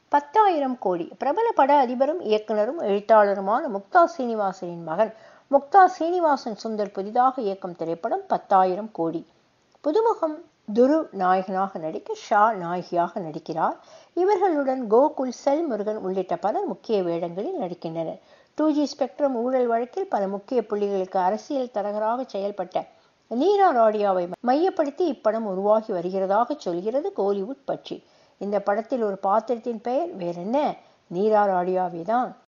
பத்தாயிரம் கோடி பிரபல பட அதிபரும் இயக்குனரும் எழுத்தாளருமான முக்தா சீனிவாசனின் மகன் முக்தா சீனிவாசன் சுந்தர் புதிதாக இயக்கும் திரைப்படம் பத்தாயிரம் கோடி புதுமுகம் துரு நாயகனாக நடிக்க ஷா நாயகியாக நடிக்கிறார் இவர்களுடன் கோகுல் செல் முருகன் உள்ளிட்ட பலர் முக்கிய வேடங்களில் நடிக்கின்றனர் டூ ஜி ஸ்பெக்ட்ரம் ஊழல் வழக்கில் பல முக்கிய புள்ளிகளுக்கு அரசியல் தரகராக செயல்பட்ட நீரா ராடியாவை மையப்படுத்தி இப்படம் உருவாகி வருகிறதாக சொல்கிறது கோலிவுட் பற்றி இந்த படத்தில் ஒரு பாத்திரத்தின் பெயர் வேறென்ன நீரா ராடியாவே தான்